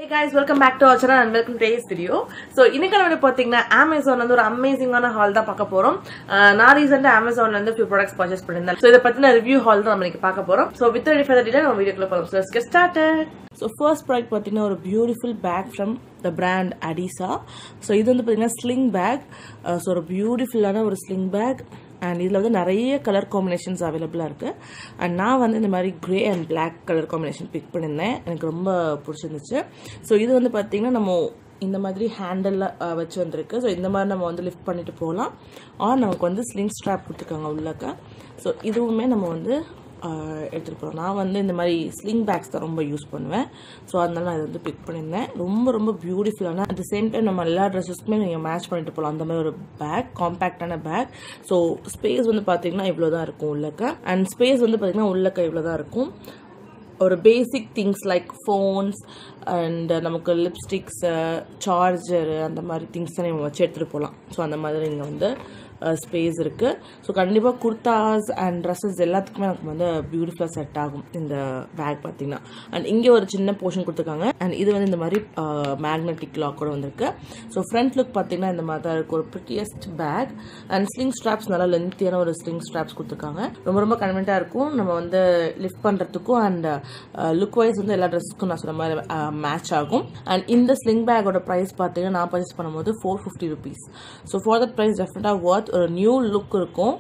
Hey guys welcome back to our channel and welcome today's video so இன்னைக்கு நம்ம பார்த்தீங்கன்னா Amazon வந்து ஒரு அமேசிங்கான ஹால் தான் பார்க்க போறோம் அஹ் நான் ரீசெண்டாக அமேசான்ல இருந்து ஃபியூ ப்ராடக்ட்ஸ் பர்ச்சேஸ் பண்ணியிருந்தேன் ஸோ இதை பத்தின ரிவ்யூ ஹால் தான் நம்ம இன்னைக்கு பார்க்க போறோம் ஸோ வித் ஃபர்தர் டீல நம்ம வீடியோக்குள்ள போகலாம் so get started so first product பார்த்தீங்கன்னா ஒரு beautiful bag from the brand Adisa so இது வந்து பார்த்தீங்கன்னா ஸ்லிங் பேக் ஸோ ஒரு பியூட்டிஃபுல்லான ஒரு ஸ்லிங் பேக் அண்ட் இதில் வந்து நிறைய கலர் காம்பினேஷன்ஸ் அவைலபிளாக இருக்குது அண்ட் நான் வந்து இந்த மாதிரி grey and black colour combination pick பண்ணியிருந்தேன் எனக்கு ரொம்ப பிடிச்சிருந்துச்சு ஸோ இது வந்து பார்த்திங்கன்னா நம்ம இந்த மாதிரி ஹேண்டலில் வச்சு வந்திருக்கு ஸோ இந்த மாதிரி நம்ம வந்து லிஃப்ட் பண்ணிட்டு போகலாம் ஆர் நமக்கு வந்து ஸ்லிங் ஸ்ட்ராப் கொடுத்துருக்காங்க உள்ளக்க ஸோ இதுவுமே நம்ம வந்து எடுத்துகிட்டு போகிறோம் நான் வந்து இந்த மாதிரி ஸ்லிங் பேக்ஸ் தான் ரொம்ப யூஸ் பண்ணுவேன் ஸோ அதனால நான் இதை வந்து பிக் பண்ணியிருந்தேன் ரொம்ப ரொம்ப பியூட்டிஃபுல்லான அட் த சேம் டைம் நம்ம எல்லா ட்ரெஸ்ஸஸ்க்குமே நீங்கள் மேட்ச் பண்ணிட்டு போகலாம் அந்த மாதிரி ஒரு பேக் காம்பேக்டான பேக் ஸோ ஸ்பேஸ் வந்து பார்த்தீங்கன்னா இவ்வளோ தான் இருக்கும் உள்ளக்க அண்ட் ஸ்பேஸ் வந்து பார்த்தீங்கன்னா உள்ளக்க இவ்வளோ தான் இருக்கும் ஒரு basic things like phones and நமக்கு லிப்ஸ்டிக்ஸு சார்ஜரு அந்த மாதிரி திங்ஸ் தான் நம்ம வச்சு எடுத்துகிட்டு போகலாம் ஸோ அந்த மாதிரி இங்கே வந்து ஸ்பேஸ் இருக்குது ஸோ கண்டிப்பாக குர்தாஸ் அண்ட் ட்ரெஸ்ஸஸ் எல்லாத்துக்குமே நமக்கு வந்து பியூட்டிஃபுல்லாக செட் ஆகும் இந்த பேக் பார்த்தீங்கன்னா அண்ட் இங்கே ஒரு சின்ன போர்ஷன் கொடுத்துருக்காங்க அண்ட் இது வந்து இந்த மாதிரி மேக்னெட்டிக் லாக் கூட வந்திருக்கு ஸோ ஃப்ரண்ட் லுக் பார்த்தீங்கன்னா இந்த மாதிரி தான் இருக்குது ஒரு prettiest bag and sling straps நல்லா லென்த்தியான ஒரு ஸ்லிங் ஸ்ட்ராப்ஸ் கொடுத்துருக்காங்க ரொம்ப ரொம்ப கன்வென்ட்டாக இருக்கும் நம்ம வந்து லிஃப்ட் பண்ணுறதுக்கும் அண்ட் லுக் வைஸ் வந்து எல்லா ட்ரெஸ்ஸுக்கும் நான் சொன்ன மாதிரி மேட்ச் ஆகும் அண்ட் இந்த ஸ்லிங் பேக்கோட ப்ரைஸ் பார்த்தீங்கன்னா நான் பர்ச்சேஸ் பண்ணும்போது four fifty rupees so for that price டெஃபினட்டாக ஒர்த் ஒரு நியூ லுக் இருக்கும்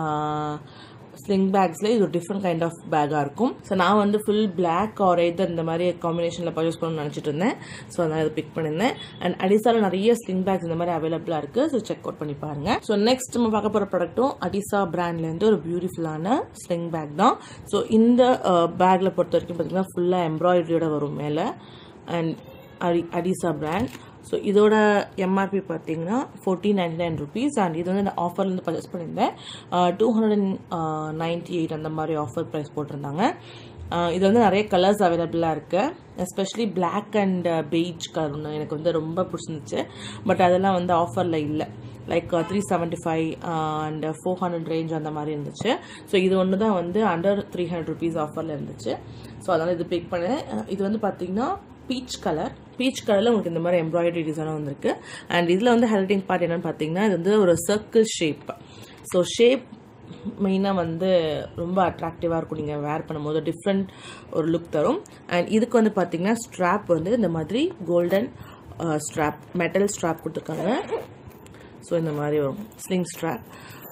ஸ்லிங் பேக்ஸில் இது ஒரு டிஃப்ரெண்ட் கைண்ட் ஆஃப் பேக்காக இருக்கும் ஸோ நான் வந்து ஃபுல் பிளாக் ஆர் எதர் இந்த மாதிரி காம்பினேஷனில் பர்ச்சேஸ் பண்ணணும்னு நினச்சிட்டு இருந்தேன் ஸோ அதனால் இதை பிக் பண்ணியிருந்தேன் அண்ட் அடிசாவில் நிறைய ஸ்லிங் பேக்ஸ் இந்த மாதிரி அவைலபிளாக இருக்குது ஸோ செக் அவுட் பண்ணி பாருங்கள் ஸோ நெக்ஸ்ட் நம்ம பார்க்க போகிற ப்ராடக்ட்டும் அடிசா பிராண்ட்லேருந்து ஒரு பியூட்டிஃபுல்லான ஸ்லிங் பேக் தான் ஸோ இந்த பேக்கில் பொறுத்த வரைக்கும் பார்த்தீங்கன்னா ஃபுல்லாக எம்ப்ராய்டரியோட வரும் மேலே அண்ட் அடி அடிசா பிராண்ட் ஸோ இதோட எம்ஆர்பி பார்த்தீங்கன்னா fourteen ninety nine rupees and இது வந்து நான் ஆஃபர்லேருந்து பர்ச்சேஸ் பண்ணியிருந்தேன் two hundred and ninety eight அந்த மாதிரி ஆஃபர் ப்ரைஸ் போட்டிருந்தாங்க இது வந்து நிறைய கலர்ஸ் அவைலபிளாக இருக்குது especially black and beige colour எனக்கு வந்து ரொம்ப பிடிச்சிருந்துச்சு பட் அதெல்லாம் வந்து ஆஃபரில் இல்லை like three seventy five and four hundred range அந்த மாதிரி இருந்துச்சு ஸோ இது ஒன்று தான் வந்து அண்டர் த்ரீ ஹண்ட்ரட் ருபீஸ் ஆஃபரில் இருந்துச்சு ஸோ அதனால் இது பிக் பண்ணேன் இது வந்து பார்த்தீங்கன்னா பீச் கலர் பீச் கலரில் உங்களுக்கு இந்த மாதிரி எம்ப்ராய்டரி டிசைனும் வந்திருக்கு அண்ட் இதில் வந்து ஹெல்டிங் பார்ட் என்னன்னு பார்த்தீங்கன்னா இது வந்து ஒரு சர்க்கிள் ஷேப் ஸோ ஷேப் மெயினாக வந்து ரொம்ப அட்ராக்டிவாக இருக்கும் நீங்கள் வேர் பண்ணும்போது டிஃப்ரெண்ட் ஒரு லுக் தரும் அண்ட் இதுக்கு வந்து பார்த்தீங்கன்னா ஸ்ட்ராப் வந்து இந்த மாதிரி கோல்டன் ஸ்ட்ராப் மெட்டல் ஸ்ட்ராப் கொடுத்துருக்காங்க ஸோ இந்த மாதிரி வரும் ஸ்லிங் ஸ்ட்ராப்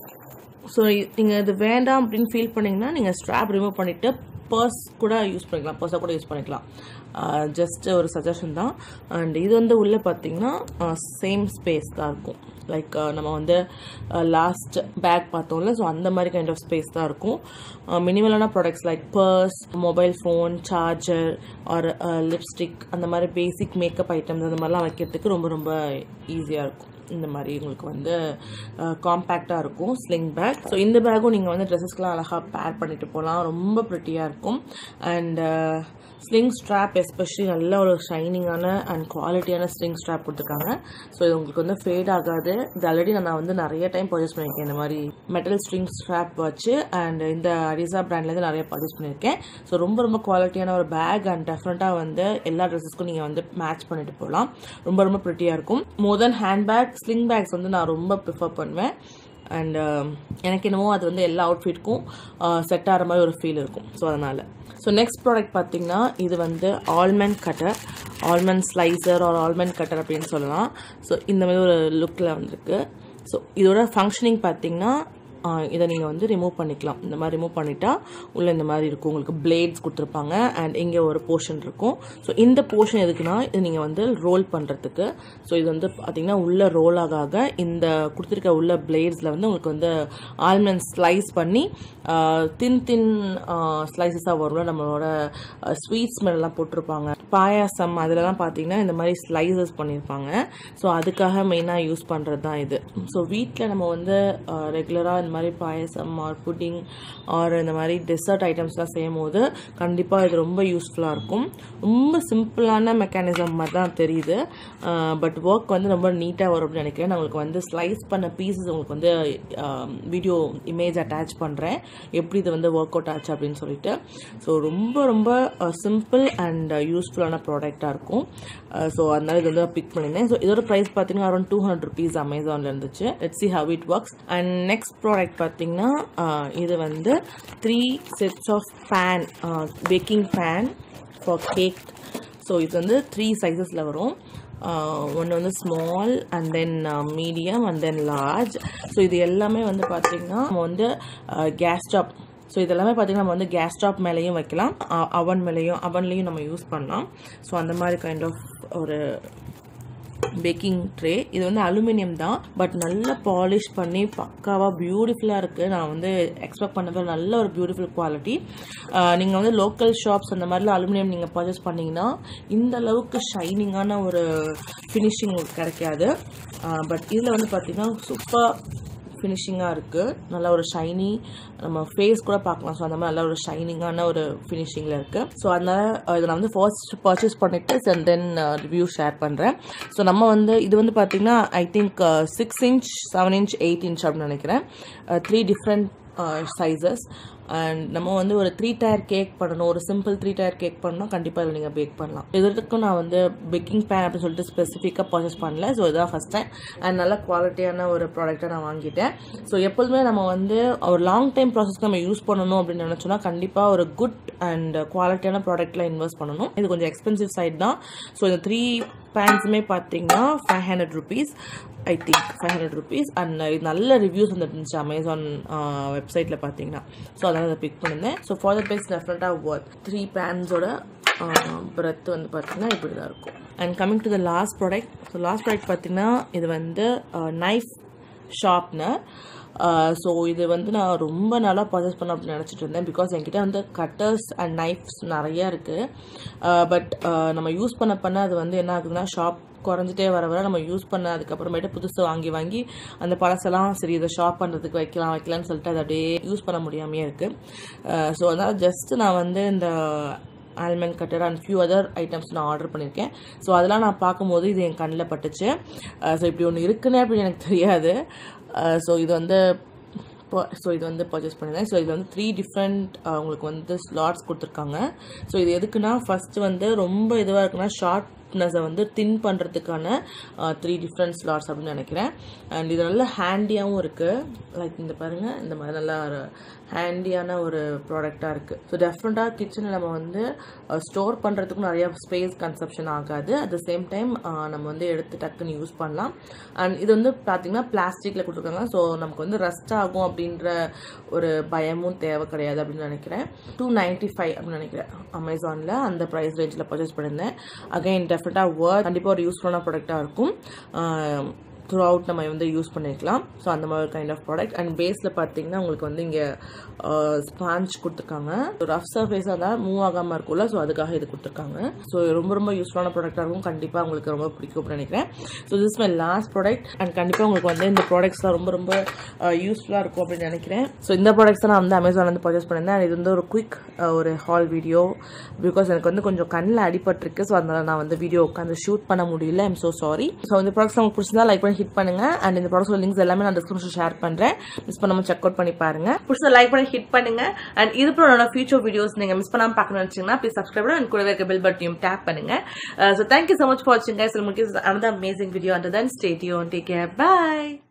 ஸோ நீங்கள் இது வேண்டாம் அப்படின்னு ஃபீல் பண்ணிங்கன்னா நீங்கள் ஸ்ட்ராப் ரிமூவ் பண்ணிவிட்டு பர்ஸ் கூட யூஸ் பண்ணிக்கலாம் பர்ஸாக கூட யூஸ் பண்ணிக்கலாம் ஜஸ்ட் ஒரு சஜஷன் தான் அண்ட் இது வந்து உள்ளே பார்த்தீங்கன்னா சேம் ஸ்பேஸ் தான் இருக்கும் லைக் நம்ம வந்து லாஸ்ட் பேக் பார்த்தோம்ல ஸோ அந்த மாதிரி கைண்ட் ஆஃப் ஸ்பேஸ் தான் இருக்கும் மினிமலான products like purse mobile phone charger or lipstick அந்த மாதிரி பேசிக் மேக்கப் ஐட்டம்ஸ் அந்த மாதிரிலாம் வைக்கிறதுக்கு ரொம்ப ரொம்ப ஈஸியாக இருக்கும் இந்த மாதிரி உங்களுக்கு வந்து காம்பேக்டாக இருக்கும் ஸ்லிங் பேக் ஸோ இந்த பேக்கும் நீங்கள் வந்து ட்ரெஸ்ஸஸ்க்கெலாம் அழகாக பேர் பண்ணிட்டு போகலாம் ரொம்ப ப்ரிட்டியாக இருக்கும் அண்ட் ஸ்லிங் ஸ்ட்ராப் எஸ்பெஷலி நல்ல ஒரு ஷைனிங்கான அண்ட் குவாலிட்டியான ஸ்லிங் ஸ்ட்ராப் கொடுத்துருக்காங்க ஸோ இது உங்களுக்கு வந்து ஃபேட் ஆகாது இது ஆல்ரெடி நான் வந்து நிறைய டைம் பர்ச்சேஸ் பண்ணியிருக்கேன் இந்த மாதிரி மெட்டல் ஸ்ட்ரிங் ஸ்ட்ராப் வச்சு அண்ட் இந்த அடிசா பிராண்ட்லேருந்து நிறைய பர்ச்சேஸ் பண்ணியிருக்கேன் ஸோ ரொம்ப ரொம்ப குவாலிட்டியான ஒரு பேக் அண்ட் டெஃபினட்டாக வந்து எல்லா ட்ரெஸ்ஸஸ்க்கும் நீங்கள் வந்து மேட்ச் பண்ணிட்டு போகலாம் ரொம்ப ரொம்ப ப்ரிட்டியாக இருக்கும் more then hand bag sling bags வந்து நான் ரொம்ப ப்ரிஃபர் பண்ணுவேன் அண்ட் எனக்கு என்னமோ அது வந்து எல்லா அவுட்ஃபிட்க்கும் செட் ஆகிற மாதிரி ஒரு ஃபீல் இருக்கும் ஸோ அதனால் ஸோ நெக்ஸ்ட் ப்ராடக்ட் பார்த்தீங்கன்னா இது வந்து ஆல்மண்ட் கட்டர் ஆல்மண்ட் ஸ்லைசர் ஒரு ஆல்மண்ட் கட்டர் அப்படின்னு சொல்லலாம் ஸோ இந்த மாதிரி ஒரு லுக்கில் வந்திருக்கு ஸோ இதோட ஃபங்க்ஷனிங் பார்த்தீங்கன்னா இதை நீங்கள் வந்து ரிமூவ் பண்ணிக்கலாம் இந்த மாதிரி ரிமூவ் பண்ணிட்டா உள்ள இந்த மாதிரி இருக்கும் உங்களுக்கு பிளேட்ஸ் கொடுத்துருப்பாங்க அண்ட் இங்கே ஒரு போர்ஷன் இருக்கும் ஸோ இந்த போர்ஷன் எதுக்குன்னா இது நீங்கள் வந்து ரோல் பண்ணுறதுக்கு ஸோ இது வந்து பார்த்தீங்கன்னா உள்ள ரோல் ஆக ஆக இந்த கொடுத்துருக்க உள்ள பிளேட்ஸில் வந்து உங்களுக்கு வந்து ஆல்மண்ட் ஸ்லைஸ் பண்ணி தின் தின் ஸ்லைசஸாக வரும்ல நம்மளோட ஸ்வீட் ஸ்மெல்லாம் போட்டிருப்பாங்க பாயாசம் அதிலலாம் பார்த்தீங்கன்னா இந்த மாதிரி ஸ்லைசஸ் பண்ணியிருப்பாங்க ஸோ அதுக்காக மெயினாக யூஸ் பண்ணுறது தான் இது ஸோ வீட்டில் நம்ம வந்து ரெகுலராக இந்த இந்த மாதிரி பாயசம் ஆர் புட்டிங் ஆர் இந்த மாதிரி டெசர்ட் ஐட்டம்ஸ்லாம் செய்யும் போது கண்டிப்பாக இது ரொம்ப யூஸ்ஃபுல்லாக இருக்கும் ரொம்ப சிம்பிளான மெக்கானிசம் மாதிரி தான் தெரியுது பட் ஒர்க் வந்து ரொம்ப நீட்டாக வரும் அப்படின்னு நினைக்கிறேன் நான் உங்களுக்கு வந்து ஸ்லைஸ் பண்ண பீசஸ் உங்களுக்கு வந்து வீடியோ இமேஜ் அட்டாச் பண்ணுறேன் எப்படி இது வந்து ஒர்க் அவுட் ஆச்சு அப்படின்னு சொல்லிட்டு ஸோ ரொம்ப ரொம்ப சிம்பிள் அண்ட் யூஸ்ஃபுல்லான ப்ராடக்டாக இருக்கும் ஸோ அதனால இது வந்து பிக் பண்ணியிருந்தேன் ஸோ இதோட ப்ரைஸ் பார்த்தீங்கன்னா அரௌண்ட் டூ ஹண்ட்ரட் ருபீஸ் அமேசானில் இருந்துச்சு let see how it works and next product பார்த்தீங்கன்னா இது வந்து three sets of pan baking pan for cake so இது வந்து த்ரீ சைஸஸில் வரும் ஒன்று வந்து small and then medium and then large so இது எல்லாமே வந்து பார்த்திங்கன்னா நம்ம வந்து கேஸ் ஸ்டாப் ஸோ இதெல்லாமே பார்த்திங்கன்னா நம்ம வந்து கேஸ் ஸ்டாப் மேலேயும் வைக்கலாம் அவன் மேலேயும் அவன்லேயும் நம்ம யூஸ் பண்ணலாம் ஸோ அந்த மாதிரி கைண்ட் ஆஃப் ஒரு பேக்கிங் ட்ரே இது வந்து அலுமினியம் தான் பட் நல்லா பாலிஷ் பண்ணி பக்காவாக பியூட்டிஃபுல்லாக இருக்குது நான் வந்து எக்ஸ்பெக்ட் பண்ணது நல்ல ஒரு பியூட்டிஃபுல் குவாலிட்டி நீங்கள் வந்து லோக்கல் ஷாப்ஸ் அந்த மாதிரிலாம் அலுமினியம் நீங்கள் பர்ச்சேஸ் பண்ணிங்கன்னா இந்த அளவுக்கு ஷைனிங்கான ஒரு ஃபினிஷிங் உங்களுக்கு கிடைக்காது பட் இதில் வந்து பார்த்தீங்கன்னா சூப்பர் ஃபினிஷிங்காக இருக்குது நல்ல ஒரு ஷைனி நம்ம ஃபேஸ் கூட பார்க்கலாம் ஸோ அந்த மாதிரி நல்ல ஒரு ஷைனிங்கான ஒரு ஃபினிஷிங்கில் இருக்குது ஸோ அதனால் இதை நான் வந்து ஃபர்ஸ்ட் பர்ச்சேஸ் பண்ணிவிட்டு அண்ட் தென் ரிவ்யூ ஷேர் பண்ணுறேன் ஸோ நம்ம வந்து இது வந்து பார்த்திங்கன்னா I think six inch seven inch eight inch அப்படின்னு நினைக்கிறேன் த்ரீ டிஃப்ரெண்ட் சைஸஸ் அண்ட் நம்ம வந்து ஒரு த்ரீ டயர் கேக் பண்ணணும் ஒரு சிம்பிள் த்ரீ டயர் கேக் பண்ணணும் கண்டிப்பாக இதில் நீங்கள் பேக் பண்ணலாம் இதற்கும் நான் வந்து பேக்கிங் பேன் அப்படின்னு சொல்லிட்டு ஸ்பெசிஃபிக்காக பர்ச்சேஸ் பண்ணல ஸோ இதுதான் ஃபஸ்ட் டைம் அண்ட் நல்ல குவாலிட்டியான ஒரு ப்ராடக்ட்டை நான் வாங்கிட்டேன் ஸோ எப்போதுமே நம்ம வந்து ஒரு லாங் டைம் ப்ராசஸ்க்கு நம்ம யூஸ் பண்ணணும் அப்படின்னு நினச்சோன்னா கண்டிப்பாக ஒரு குட் அண்ட் குவாலிட்டியான ப்ராடக்ட்டில் இன்வெஸ்ட் பண்ணணும் இது கொஞ்சம் எக்ஸ்பென்சிவ் சைட் தான் ஸோ இந்த த்ரீ பேண்ட்ஸுமே பார்த்தீங்கன்னா five hundred rupees I think five hundred rupees and இது நல்ல ரிவ்யூஸ் வந்துட்டு இருந்துச்சு அமேசான் வெப்சைட்டில் பார்த்தீங்கன்னா ஸோ அதனால் அதை பிக் பண்ணியிருந்தேன் ஸோ ஃபார் த பேஸ் டெஃபினட்டாக ஒர்த் த்ரீ பேன்ஸோட பிரெத் வந்து பார்த்தீங்கன்னா இப்படி தான் இருக்கும் and coming to the last product so last product பார்த்தீங்கன்னா இது வந்து நைஃப் ஷார்ப்னர் ஸோ இது வந்து நான் ரொம்ப நாளாக பர்ச்சேஸ் பண்ண அப்படின்னு நினச்சிட்டு இருந்தேன் பிகாஸ் என்கிட்ட வந்து கட்டர்ஸ் அண்ட் நைஃப்ஸ் நிறையா இருக்குது பட் நம்ம யூஸ் பண்ண பண்ண அது வந்து என்ன ஆகுதுன்னா ஷாப் குறைஞ்சிட்டே வர வர நம்ம யூஸ் பண்ண அதுக்கப்புறமேட்டு புதுசு வாங்கி வாங்கி அந்த பழசெல்லாம் சரி இதை ஷாப் பண்ணுறதுக்கு வைக்கலாம் வைக்கலாம்னு சொல்லிட்டு அதை அப்படியே யூஸ் பண்ண முடியாமையே இருக்குது ஸோ அதனால் ஜஸ்ட் நான் வந்து இந்த almond cutter and few other items நான் ஆர்டர் பண்ணியிருக்கேன் ஸோ அதெல்லாம் நான் பார்க்கும்போது இது என் கண்ணில் பட்டுச்சு ஸோ இப்படி ஒன்று இருக்குன்னு அப்படின்னு எனக்கு தெரியாது ஸோ இது வந்து ஸோ இது வந்து பர்ச்சேஸ் பண்ணியிருந்தேன் ஸோ இது வந்து த்ரீ டிஃப்ரெண்ட் உங்களுக்கு வந்து ஸ்லாட்ஸ் கொடுத்துருக்காங்க ஸோ இது எதுக்குன்னா ஃபஸ்ட்டு வந்து ரொம்ப இதுவாக இருக்குன்னா ஷார்ப்னஸை வந்து தின் பண்ணுறதுக்கான த்ரீ டிஃப்ரெண்ட் ஸ்லாட்ஸ் அப்படின்னு நினைக்கிறேன் அண்ட் இது நல்ல ஹேண்டியாகவும் இருக்குது லைக் இந்த பாருங்கள் இந்த மாதிரி நல்லா ஹேண்டியான ஒரு ப்ராடக்டாக இருக்குது ஸோ டெஃபினட்டாக கிச்சனில் நம்ம வந்து ஸ்டோர் பண்ணுறதுக்கும் நிறைய ஸ்பேஸ் கன்சப்ஷன் ஆகாது அட் த சேம் டைம் நம்ம வந்து எடுத்து டக்குன்னு யூஸ் பண்ணலாம் அண்ட் இது வந்து பார்த்திங்கன்னா பிளாஸ்டிக்கில் கொடுத்துருக்காங்க ஸோ நமக்கு வந்து ரஸ்ட் ஆகும் அப்படின்ற ஒரு பயமும் தேவை கிடையாது அப்படின்னு நினைக்கிறேன் டூ நைன்ட்டி ஃபைவ் அப்படின்னு நினைக்கிறேன் அமேசானில் அந்த ப்ரைஸ் ரேஞ்சில் பர்ச்சேஸ் பண்ணியிருந்தேன் அகைன் டெஃபினட்டாக ஒர்க் கண்டிப்பாக ஒரு யூஸ்ஃபுல்லான ப்ராடக்டாக இருக்கும் த்ரூ அவுட் நம்ம வந்து யூஸ் பண்ணிக்கலாம் ஸோ அந்த மாதிரி கைண்ட் ஆஃப் ப்ராடக்ட் அண்ட் பேஸில் பார்த்தீங்கன்னா உங்களுக்கு வந்து இங்கே ஸ்பாஞ்ச் கொடுத்துருக்காங்க ரஃப் சர்ஃபேஸாக இருந்தால் மூவ் ஆகாமல் இருக்கும்ல ஸோ அதுக்காக இது கொடுத்துருக்காங்க ஸோ ரொம்ப ரொம்ப யூஸ்ஃபுல்லான ப்ராடக்டாக இருக்கும் கண்டிப்பாக உங்களுக்கு ரொம்ப பிடிக்கும் நினைக்கிறேன் so this my last product and கண்டிப்பாக உங்களுக்கு வந்து இந்த ப்ராடக்ட்ஸ்லாம் ரொம்ப ரொம்ப யூஸ்ஃபுல்லாக இருக்கும் அப்படின்னு நினைக்கிறேன் ஸோ இந்த ப்ராடக்ட்ஸ் தான் நான் வந்து அமேசான் வந்து பர்ச்சேஸ் பண்ணியிருந்தேன் இது வந்து ஒரு குயிக் ஒரு ஹால் வீடியோ பிகாஸ் எனக்கு வந்து கொஞ்சம் கண்ணில் அடிபட்டிருக்கு ஸோ அதனால் நான் வந்து வீடியோ உட்காந்து ஷூட் பண்ண முடியல ஐம் ஸோ சாரி ஸோ இந்த ப்ராடக்ட்ஸ் உங்களுக்கு பிடிச்சிருந்தா லைக் பண்ணி ஹிட் பண்ணுங்க அண்ட் இந்த ப்ராடக்ட்ஸ் லிங்க்ஸ் எல்லாமே நான் டிஸ்கிரிப்ஷன் ஷேர் பண்றேன் மிஸ் பண்ணாம செக் அவுட் பண்ணி பாருங்க பிடிச்ச லைக் பண்ணி ஹிட் பண்ணுங்க அண்ட் இது போல ஃபியூச்சர் வீடியோஸ் நீங்க மிஸ் பண்ணாம பார்க்கணும்னு நினைச்சீங்கன்னா ப்ளீஸ் சப்ஸ்கிரைப் அண்ட் கூடவே இருக்க பெல் பட்டனையும் டேப் பண்ணுங்க so thank you so much for watching guys. I'll make this another amazing video. Until then, stay tuned. Take care. Bye.